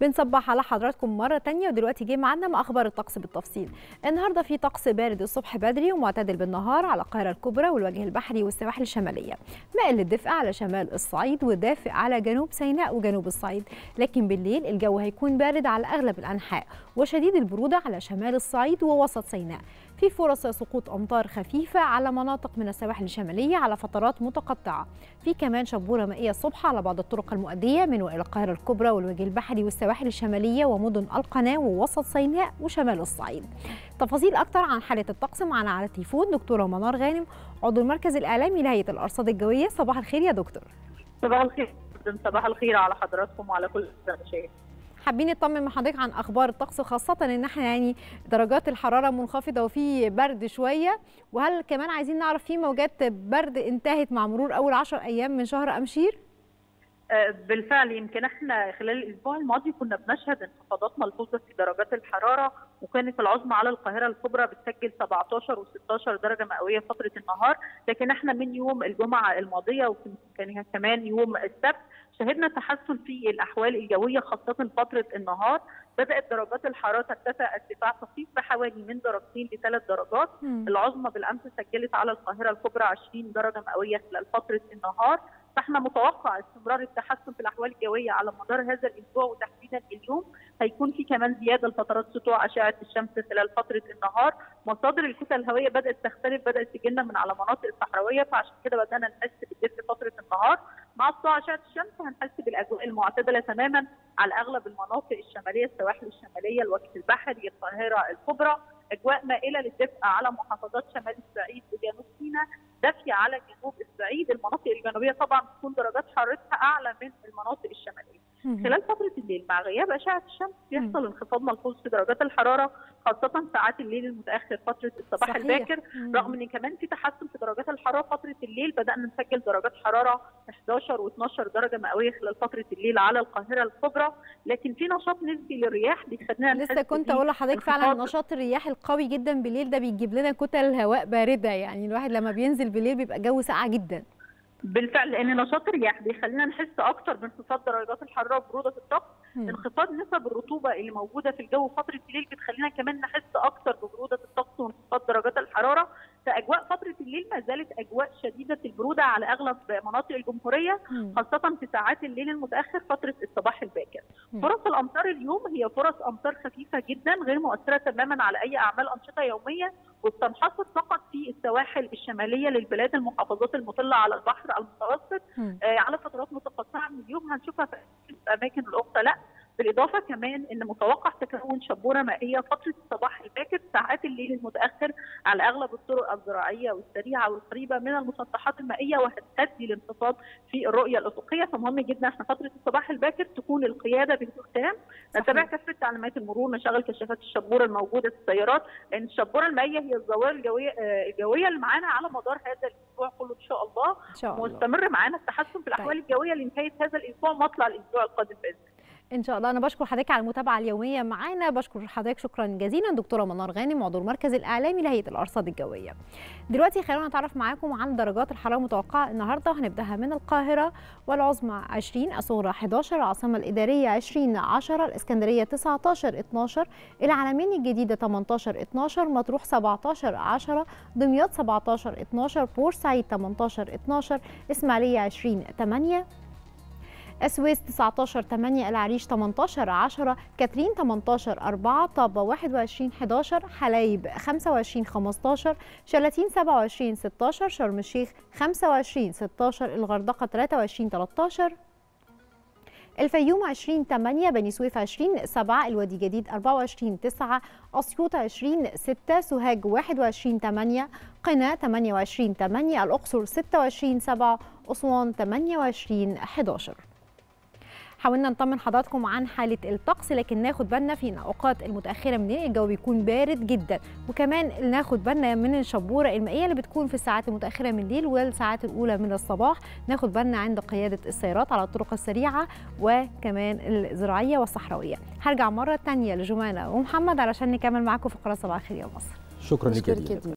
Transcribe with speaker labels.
Speaker 1: بنصبح على حضراتكم مرة تانية ودلوقتي جه معانا مع أخبار الطقس بالتفصيل النهاردة في طقس بارد الصبح بدري ومعتدل بالنهار على القاهرة الكبرى والوجه البحري والسواحل الشمالية مائل للدفء على شمال الصعيد ودافئ على جنوب سيناء وجنوب الصعيد لكن بالليل الجو هيكون بارد على أغلب الأنحاء وشديد البرودة على شمال الصعيد ووسط سيناء في فرص سقوط أمطار خفيفة على مناطق من السواحل الشمالية على فترات متقطعة في كمان شبورة مائية الصبح على بعض الطرق المؤدية من وإلى القاهرة الكبرى والوجه البحري والسواحل الشمالية ومدن القناة ووسط سيناء وشمال الصعيد تفاصيل أكتر عن حالة الطقس معنا على التليفون دكتورة منار غانم عضو المركز الإعلامي لهيئة الأرصاد الجوية صباح الخير يا دكتور
Speaker 2: صباح الخير صباح الخير على حضراتكم وعلى كل المشاهدين
Speaker 1: حابين نطمن من حضرتك عن اخبار الطقس خاصه ان احنا يعني درجات الحراره منخفضه وفي برد شويه وهل كمان عايزين نعرف في موجات برد انتهت مع مرور اول 10 ايام من شهر امشير
Speaker 2: بالفعل يمكن احنا خلال الاسبوع الماضي كنا بنشهد انخفاضات ملحوظه في درجات الحراره وكانت العظمى على القاهره الكبرى بتسجل 17 و16 درجه مئويه فتره النهار لكن احنا من يوم الجمعه الماضيه وكان كمان يوم السبت شهدنا تحسن في الاحوال الجويه خاصه فتره النهار بدات درجات الحراره ترتفع ارتفاع طفيف بحوالي من درجتين لثلاث درجات م. العظمى بالامس سجلت على القاهره الكبرى 20 درجه مئويه خلال فتره النهار فاحنا متوقع استمرار التحسن في الاحوال الجويه على مدار هذا الاسبوع وتحديدا اليوم هيكون في كمان زياده لفترات سطوع اشعه الشمس خلال فتره النهار مصادر الكتل الهوائيه بدات تختلف بدات تجينا من على مناطق الصحراويه فعشان كده بدانا نحس بالدفء فتره النهار مع سطوع اشعه الشمس هنحس بالاجواء المعتدله تماما على اغلب المناطق الشماليه السواحل الشماليه الوجه البحري القاهره الكبرى اجواء مائله للدفء على محافظات شمال الصعيد وجنوب سيناء دافيه على جنوب الصعيد المناطق الجنوبيه طبعا بتكون درجات حرارتها اعلى من المناطق الشماليه خلال فتره الليل مع غياب اشعه الشمس بيحصل انخفاض ملحوظ في درجات الحراره خاصه ساعات الليل المتاخر فتره الصباح صحيح. الباكر رغم ان كمان في تحسن في درجات الحراره فتره الليل بدانا نسجل درجات حراره 11 و12 درجه مئويه خلال فتره الليل على القاهره الكبرى لكن في نشاط نسبي للرياح بيخلينا
Speaker 1: لسه كنت اقول لحضرتك فعلا نشاط الرياح القوي جدا بالليل ده بيجيب لنا كتل هواء بارده يعني الواحد لما بينزل بالليل بيبقى جو ساقع جدا
Speaker 2: بالفعل لان نشاط الرياح بيخلينا نحس اكتر بانخفاض درجات الحراره وبروده الطقس انخفاض نسب الرطوبه اللي موجوده في الجو فتره الليل بتخلينا كمان نحس اكتر ببروده الطقس وانخفاض درجات الحراره فاجواء فتره الليل ما زالت اجواء شديده البروده على اغلب مناطق الجمهوريه خاصه في ساعات الليل المتاخر فتره الصباح الباكر فرص الامطار اليوم هي فرص امطار خفيفه جدا غير مؤثره تماما على اي اعمال انشطه يوميه وبتنحصر فقط في السواحل الشماليه للبلاد المحافظات المطله على البحر المتوسط آه على فترات متقطعه من اليوم هنشوفها في الاماكن الاخرى لا بالاضافه كمان ان متوقع تكون شبوره مائيه فتره الصباح الباكر ساعات الليل المتاخر على اغلب الطرق الزراعيه والسريعه والقريبه من المسطحات المائيه وهتؤدي لانخفاض في الرؤيه الافقيه فمهم جدا احنا فتره الصباح الباكر تكون القياده بهدوء تام نتابع كافه تعليمات المرور نشغل كشافات الشبوره الموجوده في السيارات لان الشبوره المائيه هي الظواهر الجويه الجويه اللي معانا على مدار هذا الاسبوع كله ان شاء الله
Speaker 1: إن شاء الله.
Speaker 2: مستمر معانا التحسن في الاحوال طيب. الجويه لنهايه هذا الاسبوع مطلع الاسبوع القادم باذن الله
Speaker 1: ان شاء الله انا بشكر حضرتك على المتابعه اليوميه معانا بشكر حضرتك شكرا جزيلا دكتوره منار غانم عضو المركز الاعلامي لهيئه الارصاد الجويه دلوقتي خلونا نتعرف معاكم عن درجات الحراره المتوقعه النهارده وهنبداها من القاهره والعظمى 20 الصغرى 11 العاصمه الاداريه 20 10 الاسكندريه 19 12 العلمين الجديده 18 12 مطروح 17 10 دمياط 17 12 بورسعيد 18 12 اسماعيليه 20 8 السويس 19 8 العريش 18 10 كاترين 18 4 طابة 21 11 حلايب 25 15 شلاتين 27 16 شرم الشيخ 25 16 الغردقة 23 13 الفيوم 20 8 بني سويف 20 7 الوادي جديد 24 9 أسيوط 20 6 سوهاج 21 8 قنا 28 8 الأقصر 26 7 أسوان 28 11 حاولنا نطمن حضراتكم عن حاله الطقس لكن ناخد بالنا في الاوقات المتاخره من الليل الجو بيكون بارد جدا وكمان ناخد بالنا من الشبوره المائيه اللي بتكون في الساعات المتاخره من الليل والساعات الاولى من الصباح ناخد بالنا عند قياده السيارات على الطرق السريعه وكمان الزراعيه والصحراويه هرجع مره ثانيه لجمانه ومحمد علشان نكمل معاكم فقره صباح الخير يا مصر
Speaker 3: شكرا لك